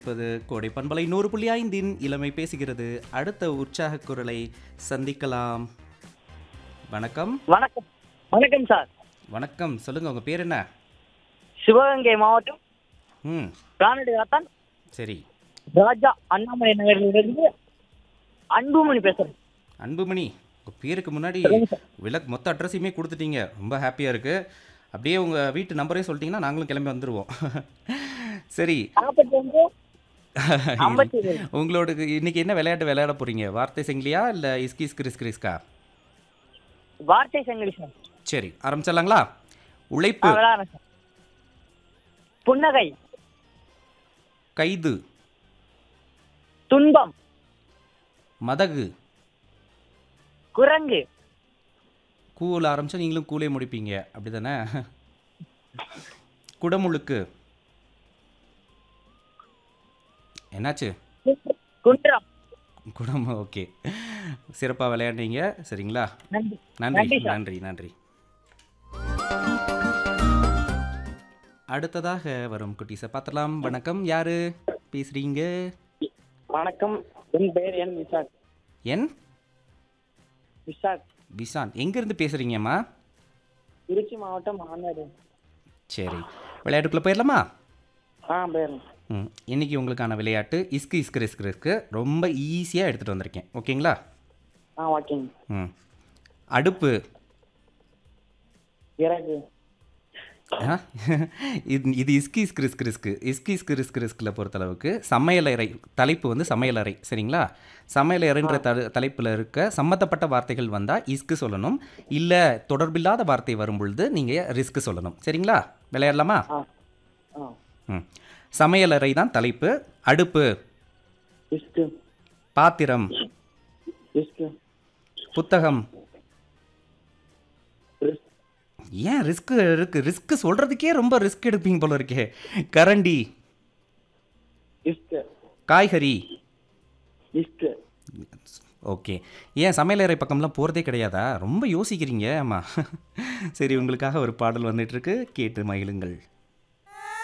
இப்போது கோடை பண்பலை நூறு புள்ளி ஐந்தின் இளமை பேசுகிறது அடுத்த உற்சாக குரலை சந்திக்கலாம் வணக்கம் வணக்கம் வணக்கம் சார் வணக்கம் சொல்லுங்க உங்க பேர் என்ன சிவகங்கை மாவட்டம் ம் கானடி ரத்தன் சரி ராஜா அண்ணாமலை நகரிலிருந்து அன்புமணி பேசுறேன் அன்புமணி உங்க பேருக்கு முன்னாடி சொல்லுங்க சார். விளக்கு மொத்த அட்ரஸையுமே கொடுத்துட்டீங்க ரொம்ப ஹாப்பியாக இருக்கு அப்படியே உங்க வீட்டு நம்பரையும் சொல்லிட்டீங்கன்னா நாங்களும் கிளம்பி வந்துடுவோம் சரி நாற்பத்தி ஒன்று ஐம்பத்தி ஏழு உங்களோட இன்னைக்கு என்ன விளையாட்டு விளையாட போறீங்க வார்த்தை செங்கிலியா இல்லை இஸ்கிஸ் கிறிஸ் கிறிஸ்கா வார்த்தை சங்கிலி சார் சரி ஆரம்பிச்சிடலாங்களா உழைப்பு ஆ, விளையாடுறேன் சார் புன்னகை கைது துன்பம் மதகு குரங்கு கூவில் ஆரம்பிச்சா நீங்களும் கூலே முடிப்பீங்க அப்படிதானே குடமுழுக்கு என்னாச்சு குன்றம் குடம் ஓகே சிறப்பாக விளையாடுறீங்க சரிங்களா நன்றி நன்றி நன்றி சார். நன்றி நன்றி அடுத்ததாக வரும் குட்டீஸை பார்த்துலாம் வணக்கம் யாரு பேசுறீங்க வணக்கம் என் பெயர் என் விசாக் என் விசாக் விசான் எங்கேருந்து பேசுகிறீங்கம்மா திருச்சி மாவட்டம் மாநாடு சரி விளையாட்டுக்குள்ளே போயிடலாமா ஆ பேர் ம் இன்னைக்கு உங்களுக்கான விளையாட்டு இஸ்கு இஸ்கு ரிஸ்க் ரிஸ்க்கு ரொம்ப ஈஸியாக எடுத்துகிட்டு வந்திருக்கேன் ஓகேங்களா ஆ ஓகேங்க ம் அடுப்பு இறகு ஆ? இது இது இஸ்கி இஸ்கு ரிஸ்க் ரிஸ்க்கு இஸ்கி இஸ்கு ரிஸ்க் ரிஸ்கில் பொறுத்தளவுக்கு சமையலறை தலைப்பு வந்து சமையலறை சரிங்களா சமையலறைன்ற த தலைப்பில் இருக்க சம்மந்தப்பட்ட வார்த்தைகள் வந்தால் இஸ்கு சொல்லணும் இல்லை தொடர்பில்லாத வார்த்தை வரும் பொழுது நீங்கள் ரிஸ்க் சொல்லணும் சரிங்களா விளையாடலாமா ஆ ஆ ம் சமையலறை தான் தலைப்பு அடுப்பு இஸ்கு பாத்திரம் இஸ்கு புத்தகம் ரிஸ்க் ஏன் ரிஸ்க் இருக்கு ரிஸ்க் சொல்கிறதுக்கே ரொம்ப ரிஸ்க் எடுப்பீங்க போல இருக்கே கரண்டி இஸ்கு காய்கறி இஸ்கு ஓகே ஏன் சமையலறை பக்கம்லாம் போகிறதே கிடையாதா ரொம்ப யோசிக்கிறீங்க ஆமாம் சரி உங்களுக்காக ஒரு பாடல் வந்துட்டு இருக்கு கேட்டு மகிழுங்கள்